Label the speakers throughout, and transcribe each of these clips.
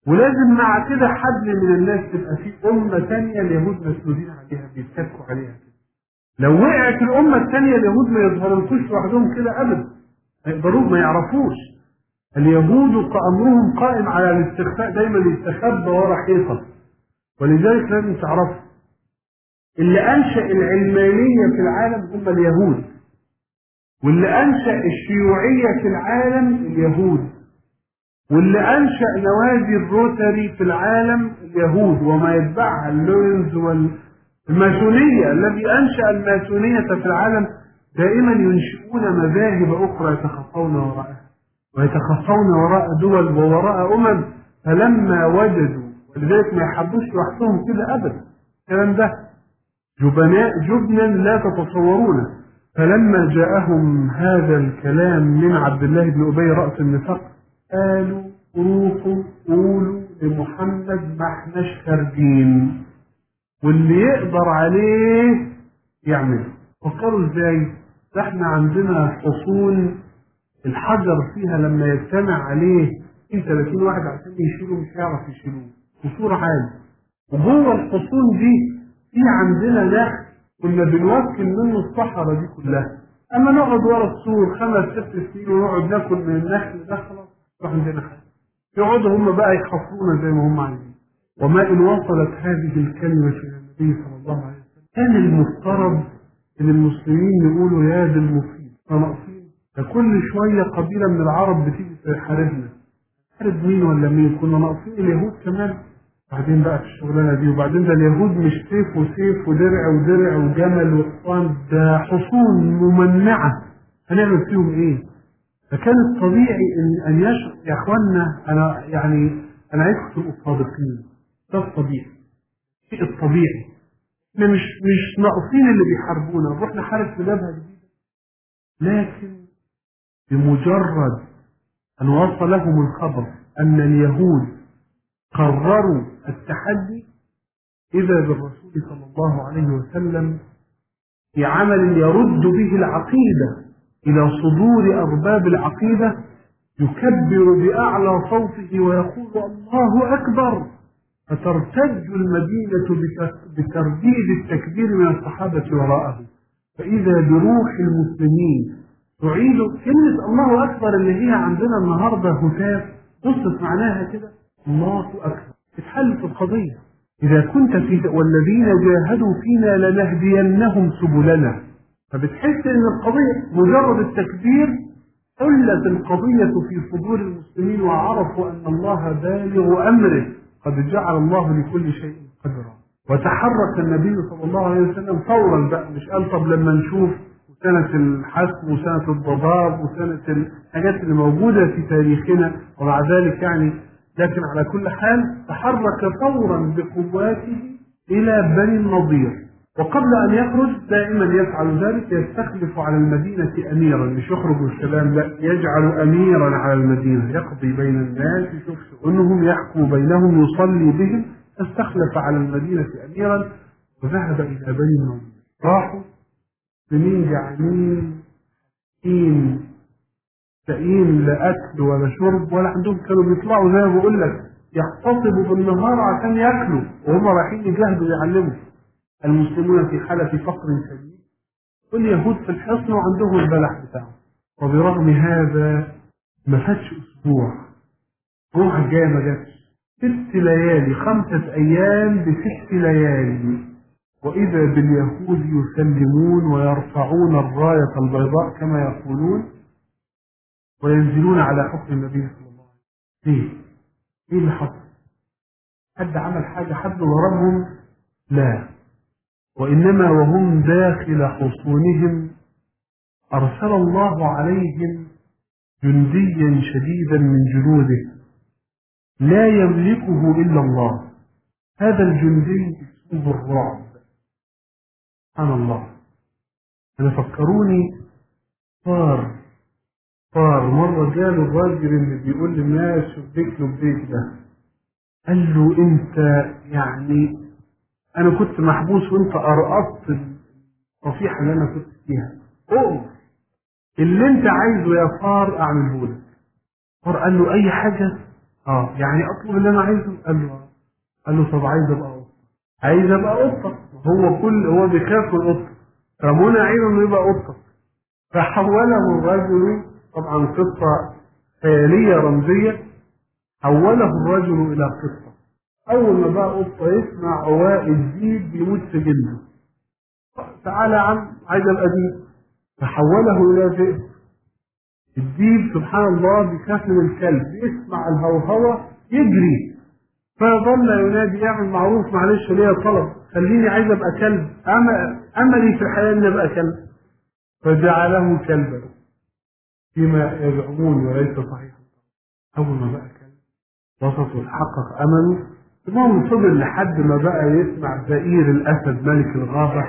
Speaker 1: ولازم مع كده حد من الناس تبقى في أمة تانية اليهود مسنودين عليها بيتكوا عليها كده لو وقعت الأمة التانية اليهود ما يظهرلكوش لوحدهم كده أبدا ما يقدروش ما يعرفوش اليهود أمرهم قائم على الاستخفاء دايما يستخبى ورا حيطة ولذلك لازم تعرفوا اللي أنشأ العلمانية في العالم هم اليهود واللي أنشأ الشيوعية في العالم اليهود واللي أنشأ نوادي الروتري في العالم اليهود وما يتبعها اللوينز والماسونية الذي أنشأ الماسونية في العالم دائما ينشئون مذاهب أخرى يتخفون وراءها ويتخفون وراء دول ووراء أمم فلما وجدوا ولذلك ما يحبوش لوحدهم كده أبدا الكلام ده جبناء جبنا لا تتصورونه فلما جاءهم هذا الكلام من عبد الله بن أبي رأس النفاق قالوا روحوا قولوا لمحمد ما احناش خارجين واللي يقدر عليه يعمل فكروا ازاي ده احنا عندنا حصون الحجر فيها لما يجتمع عليه في 30 واحد عشان يشيلوا مش هيعرف يشيلوه قصور عالي وجوه الحصون دي في عندنا نخل كنا بنوكل منه الصحراء دي كلها اما نقعد ورا السور خمس ست سنين ونقعد ناكل من النخل ده خلاص راح عندنا حاجه يقعدوا هم بقى يحفرونا زي ما هم عايزين وما ان وصلت هذه الكلمه الى النبي صلى الله عليه وسلم كان المفترض ان المسلمين يقولوا يا ذا المفيد فناقصين ده كل شويه قبيله من العرب بتيجي تحاربنا تحارب مين ولا مين كنا ناقصين اليهود كمان بعدين بقى في الشغلانه دي وبعدين ده اليهود مش سيف وسيف ودرع ودرع وجمل وحصان ده حصون ممنعه هنعمل فيهم ايه؟ فكان الطبيعي ان ان يشعر يا اخوانا انا يعني انا عايزكم تبقوا صادقين ده الطبيعي الشيء الطبيعي احنا مش مش ناقصين اللي بيحاربونا نروح نحارب في جبهه جديده لكن بمجرد ان وصل لهم الخبر ان اليهود قرروا التحدي إذا بالرسول صلى الله عليه وسلم في عمل يرد به العقيدة إلى صدور أرباب العقيدة يكبر بأعلى صوته ويقول الله أكبر فترتج المدينة بترديد التكبير من الصحابة وراءه فإذا بروح المسلمين تعيد كلمة الله أكبر اللي هي عندنا النهاردة هتاف بصت معناها كده الله أكبر اتحلت القضية إذا كنت في والذين جاهدوا فينا لنهدينهم سبلنا فبتحس إن القضية مجرد التكبير حلت القضية في صدور المسلمين وعرفوا أن الله بالغ أمره قد جعل الله لكل شيء قدرا وتحرك النبي صلى الله عليه وسلم فورا بقى مش قال طب لما نشوف سنة الحسم وسنة الضباب وسنة الحاجات اللي موجودة في تاريخنا ومع ذلك يعني لكن على كل حال تحرك فورا بقواته إلى بني النضير وقبل أن يخرج دائما يفعل ذلك يستخلف على المدينة أميرا مش يخرج السلام لا يجعل أميرا على المدينة يقضي بين الناس يشوف شؤونهم يحكم بينهم يصلي بهم استخلف على المدينة أميرا وذهب إلى بني النضير راحوا سنين جعانين حكيم لاقيين لا اكل ولا شرب ولا عندهم كانوا بيطلعوا زي ما بقول لك يحتطبوا بالنهار عشان ياكلوا وهم رايحين يجاهدوا ويعلموا المسلمون في حالة فقر شديد واليهود في الحصن وعندهم البلح بتاعهم وبرغم هذا ما فاتش اسبوع روح جايه ما جاتش ست ليالي خمسة أيام بست ليالي وإذا باليهود يسلمون ويرفعون الراية البيضاء كما يقولون وينزلون على حكم النبي صلى الله عليه وسلم ليه؟ ايه اللي حصل؟ حد عمل حاجة حد ضربهم؟ لا وإنما وهم داخل حصونهم أرسل الله عليهم جنديا شديدا من جنوده لا يملكه إلا الله هذا الجندي اسمه الرعب سبحان الله أنا فكروني صار صار مرة جاله الراجل اللي بيقول للناس شبيك له البيت ده قال له انت يعني انا كنت محبوس وانت ارقصت الصفيحة اللي انا كنت فيها قوم اللي انت عايزه يا فار اعمله لك فار قال له اي حاجة اه يعني اطلب اللي انا عايزه قال له آه. قال له طب عايز ابقى قطه عايز ابقى قطه هو كل هو بيخاف من القطه ربنا عينه انه يبقى قطه فحوله الرجل طبعا قصه خياليه رمزيه حوله الرجل الى قطه اول ما بقى قطه يسمع عواء الديب بيموت في جلده تعالى يا عم عايز ابقى ديب فحوله الى ذئب الديب سبحان الله بيخاف من الكلب يسمع الهوهوة يجري فظل ينادي اعمل معروف معلش ليا طلب خليني عايز ابقى كلب أم- املي في الحياه ان ابقى كلب فجعله كلبا فيما يزعمون وليس صحيحا اول ما بقى كلب وسط وتحقق امله المهم فضل لحد ما بقى يسمع زئير الاسد ملك الغابه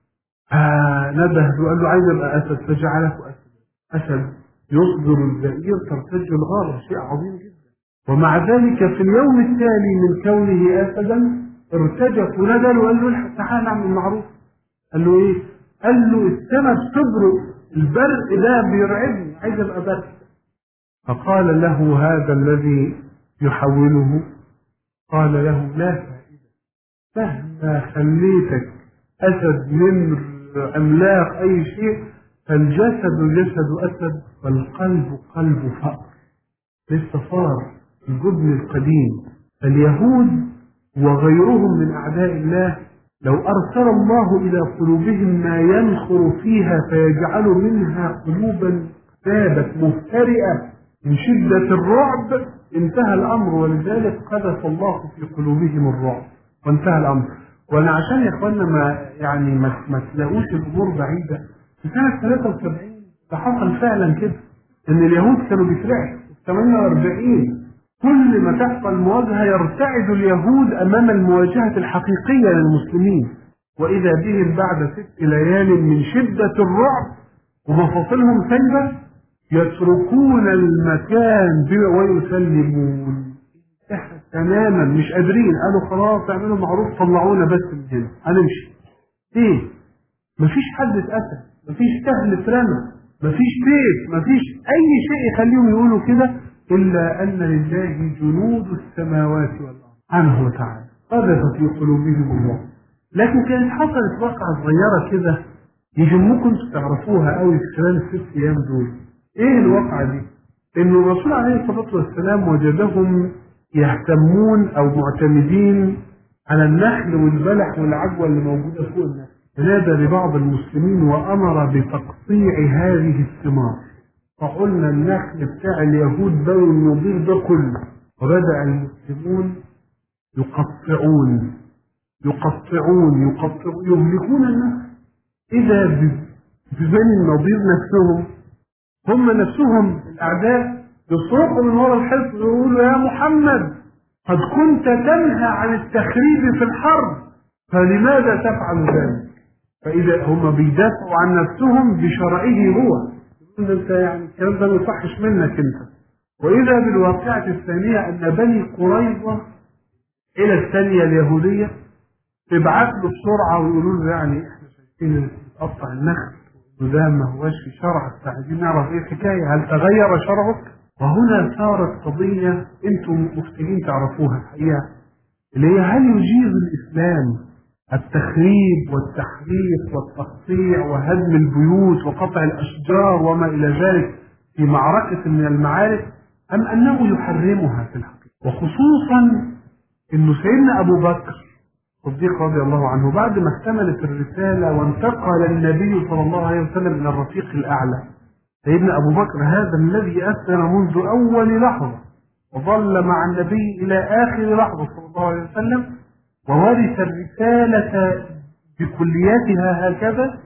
Speaker 1: آه نبه وقال له عايز ابقى اسد فجعله اسد اسد يصدر الزئير ترتج الغابه شيء عظيم جدا ومع ذلك في اليوم التالي من كونه اسدا ارتجف ونزل وقال له الحق تعالى اعمل معروف قال له ايه؟ قال له السماء بتبرق البرق ده بيرعبني عايز ابقى برق فقال له هذا الذي يحوله قال له لا فائده مهما خليتك اسد نمر عملاق اي شيء فالجسد جسد اسد والقلب قلب فأر لسه صار الجبن القديم اليهود وغيرهم من اعداء الله لو ارسل الله الى قلوبهم ما ينخر فيها فيجعل منها قلوبا ثابت مفترئه من شده الرعب انتهى الامر ولذلك قذف الله في قلوبهم الرعب وانتهى الامر وانا عشان يا اخوانا ما يعني ما, ما تلاقوش الامور بعيده في سنه 73 ده حصل فعلا كده ان اليهود كانوا بيسرقوا 48 كل ما تحصل مواجهه يرتعد اليهود امام المواجهه الحقيقيه للمسلمين واذا بهم بعد ست ليال من شده الرعب ومفاصلهم سايبه يتركون المكان ويسلمون تماما مش قادرين قالوا خلاص اعملوا معروف طلعونا بس من هنا هنمشي ايه مفيش حد اتقتل مفيش سهل اترمى مفيش سيف مفيش اي شيء يخليهم يقولوا كده الا ان لله جنود السماوات والارض سبحانه وتعالى قذف في قلوبهم الله لكن كانت حصلت واقعة صغيرة كده يهمكم تعرفوها قوي في خلال الست ايام دول ايه الواقعة دي؟ ان الرسول عليه الصلاة والسلام وجدهم يهتمون او معتمدين على النخل والبلح والعجوة اللي موجودة فوق النخل فنادى لبعض المسلمين وامر بتقطيع هذه الثمار فقلنا النخل بتاع اليهود بني النضير ده كله وبدأ المسلمون يقطعون يقطعون يقطعون يهلكون النخل إذا ببني النضير نفسهم هم نفسهم الأعداء يصرخوا من وراء الحصن ويقولوا يا محمد قد كنت تنهى عن التخريب في الحرب فلماذا تفعل ذلك؟ فإذا هم بيدافعوا عن نفسهم بشرعه هو يقول انت يعني الكلام ده ما يصحش منك انت وإذا بالواقعة الثانية أن بني قريظة إلى الثانية اليهودية تبعت له بسرعة ويقولوا له يعني احنا شايفين تقطع النخل وده ما هوش في شرعك فعايزين نعرف ايه الحكاية هل تغير شرعك؟ وهنا صارت قضية انتم مفترين تعرفوها الحقيقة اللي هي هل يجيز الإسلام التخريب والتحريف والتقطيع وهدم البيوت وقطع الأشجار وما إلى ذلك في معركة من المعارك أم أنه يحرمها في الحقيقة وخصوصا أنه سيدنا أبو بكر الصديق رضي الله عنه بعد ما اكتملت الرسالة وانتقل النبي صلى الله عليه وسلم إلى الرفيق الأعلى سيدنا أبو بكر هذا الذي أسلم منذ أول لحظة وظل مع النبي إلى آخر لحظة صلى الله عليه وسلم وورث الرسالة بكلياتها هكذا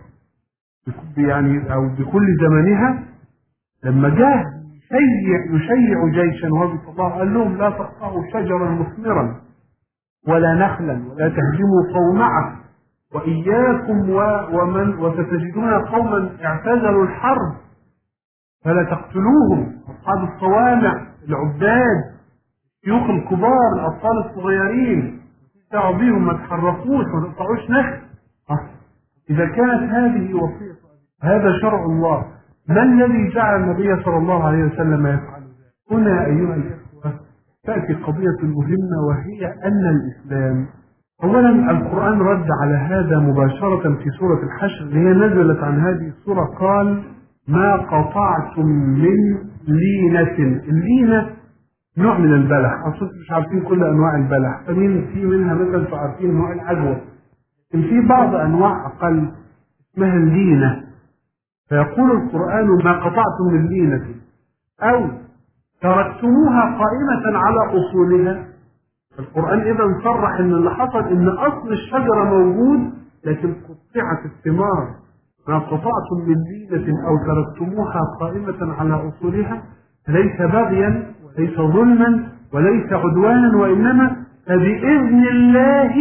Speaker 1: يعني أو بكل زمنها لما جاء يشيع يشيع جيشا وهو الله قال لهم لا تقطعوا شجرا مثمرا ولا نخلا ولا تهدموا صومعه وإياكم ومن وستجدون قوما اعتزلوا الحرب فلا تقتلوهم أصحاب الصوامع العباد الشيوخ الكبار الأطفال الصغيرين دعوا بيهم ما تحركوش ما تقطعوش نخل إذا كانت هذه وصية هذا شرع الله ما الذي جعل النبي صلى الله عليه وسلم يفعل ذلك؟ هنا أيها الإخوة تأتي قضية مهمة وهي أن الإسلام أولا القرآن رد على هذا مباشرة في سورة الحشر اللي هي نزلت عن هذه السورة قال ما قطعتم من لينة اللينة نوع من البلح أصلا مش عارفين كل أنواع البلح فمين في منها مثلا انتوا عارفين نوع العجوة لكن في بعض أنواع أقل اسمها اللينة فيقول القرآن ما قطعتم من لينة أو تركتموها قائمة على أصولها القرآن إذا صرح إن اللي حصل إن أصل الشجرة موجود لكن قطعت الثمار ما قطعتم من لينة أو تركتموها قائمة على أصولها ليس بغيا وليس ظلما وليس عدوانا وإنما فبإذن الله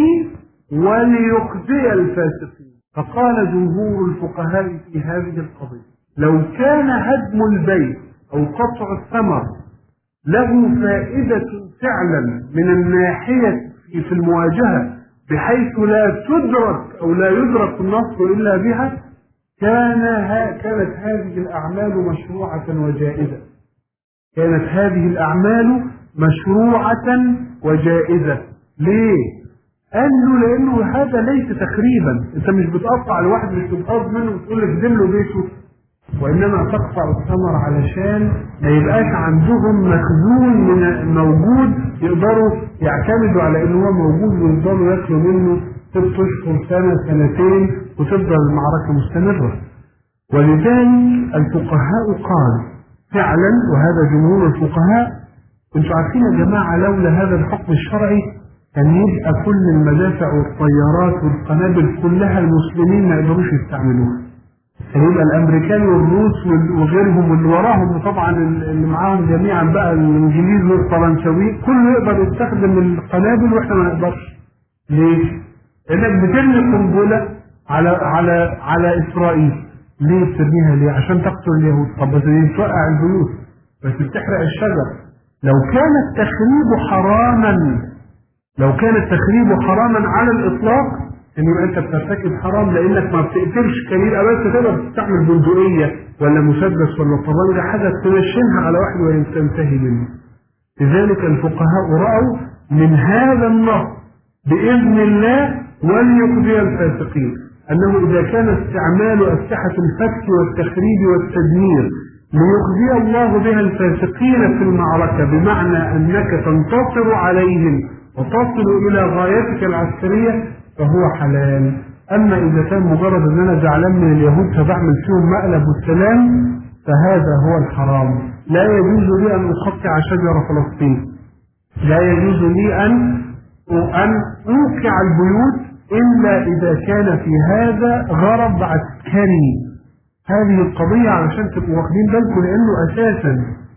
Speaker 1: وليخزي الفاسقين فقال جمهور الفقهاء في هذه القضية لو كان هدم البيت أو قطع الثمر له فائدة فعلا من الناحية في المواجهة بحيث لا تدرك أو لا يدرك النصر إلا بها كان ها كانت هذه الأعمال مشروعة وجائزة كانت هذه الأعمال مشروعة وجائزة ليه؟ قال له لأنه هذا ليس تخريبا أنت مش بتقطع الواحد مش بتقض منه وتقول لك له بيته وإنما تقطع الثمر علشان ما يبقاش عندهم مخزون من موجود يقدروا يعتمدوا على إن هو موجود ويفضلوا ياكلوا منه ست أشهر سنة سنتين وتفضل المعركة مستمرة ولذلك الفقهاء قالوا فعلا وهذا جمهور الفقهاء انتوا عارفين يا جماعة لولا هذا الحكم الشرعي كان يبقى كل المدافع والطيارات والقنابل كلها المسلمين ما يقدروش يستعملوها هيبقى الامريكان والروس وغيرهم واللي وراهم طبعا اللي معاهم جميعا بقى الانجليز والفرنساوي كله يقدر يستخدم القنابل واحنا ما نقدرش. ليه؟ لانك بترمي قنبله على على على اسرائيل. ليه بترميها ليه؟ عشان تقتل اليهود، طب بس دي توقع البيوت بس بتحرق الشجر. لو كان التخريب حراما لو كان التخريب حراما على الاطلاق ان يبقى انت بترتكب حرام لانك ما بتقتلش كان يبقى بس تقدر تستعمل بندقيه ولا مسدس ولا طبنجه حاجه تنشنها على واحد وتنتهي منه. لذلك الفقهاء راوا من هذا النص باذن الله وليقضي الفاسقين انه اذا كان استعمال اسلحه الفتك والتخريب والتدمير ليخزي الله بها الفاسقين في المعركه بمعنى انك تنتصر عليهم وتصل الى غايتك العسكريه فهو حلال أما إذا كان مجرد أن أنا زعلان من اليهود فبعمل فيهم مقلب والسلام فهذا هو الحرام لا يجوز لي أن أقطع شجر فلسطين لا يجوز لي أن أن أوقع البيوت إلا إذا كان في هذا غرض عسكري هذه القضية علشان تبقوا واخدين بالكم لأنه أساسا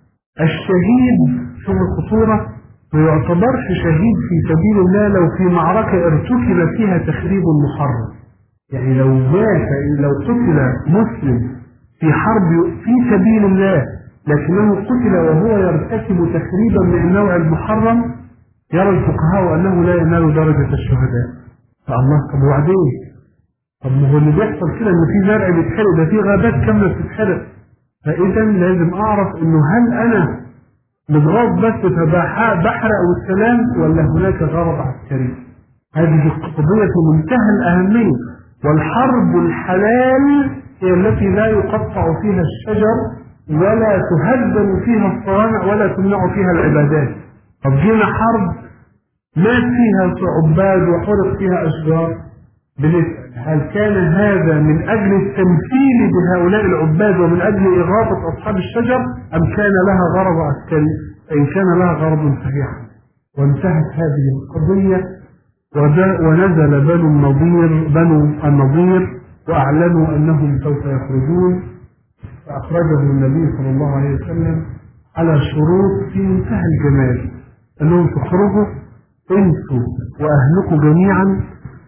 Speaker 1: الشهيد شوف الخطورة ما يعتبرش شهيد في سبيل الله لو في معركة ارتكب فيها تخريب محرم يعني لو مات لو قتل مسلم في حرب في سبيل الله لكنه قتل وهو يرتكب تخريبا من النوع المحرم يرى الفقهاء انه لا ينال درجة الشهداء فالله طب وبعدين طب ما هو اللي بيحصل كده ان في زرع بيتحرق ده في غابات كاملة بتتحرق فاذا لازم اعرف انه هل انا متغاظ بس فبحرق والسلام ولا هناك غرض عسكري هذه قضية في منتهى الأهمية والحرب الحلال هي التي لا يقطع فيها الشجر ولا تهدم فيها الصوامع ولا تمنع فيها العبادات طب جينا حرب مات فيها عباد وحرق فيها أشجار بنسأل هل كان هذا من أجل التمثيل بهؤلاء العباد ومن أجل إغاظة أصحاب الشجر أم كان لها غرض عسكري فإن كان لها غرض صحيح وانتهت هذه القضية ونزل بنو النضير بنو النضير وأعلنوا أنهم سوف يخرجون فأخرجه النبي صلى الله عليه وسلم على شروط في منتهى الجمال أنهم تخرجوا أنتم وأهلكم جميعا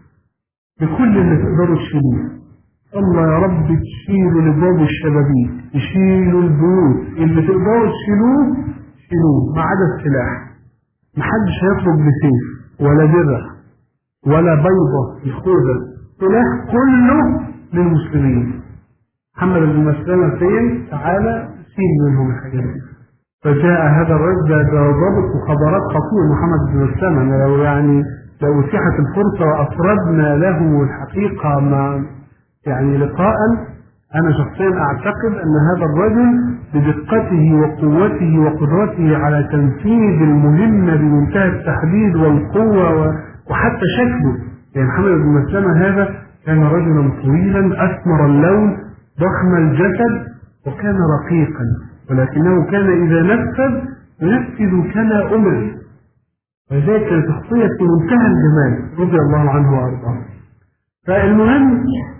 Speaker 1: بكل اللي تقدروا تشيلوه الله يا رب تشيلوا لباب الشبابيك تشيلوا البيوت اللي تقدروا تشيلوه شيلوه ما عدا السلاح محدش هيخرج بسيف ولا درع ولا بيضة الخوذة سلاح كله للمسلمين محمد بن مسلمة فين تعالى شيل منهم الحاجات دي فجاء هذا الرجل ده ده ضابط مخابرات خطير محمد بن مسلمة أنا لو يعني لو اتيحت الفرصة وأفردنا له الحقيقة مع يعني لقاء أنا شخصيا أعتقد أن هذا الرجل بدقته وقوته وقدرته على تنفيذ المهمة بمنتهى التحديد والقوة و- وحتى شكله يعني محمد بن مسلمة هذا كان رجلا طويلا أسمر اللون ضخم الجسد وكان رقيقا ولكنه كان إذا نفذ ينفذ كما أمر ولذلك كانت شخصية في منتهى الجمال رضي الله عنه وأرضاه فالمهم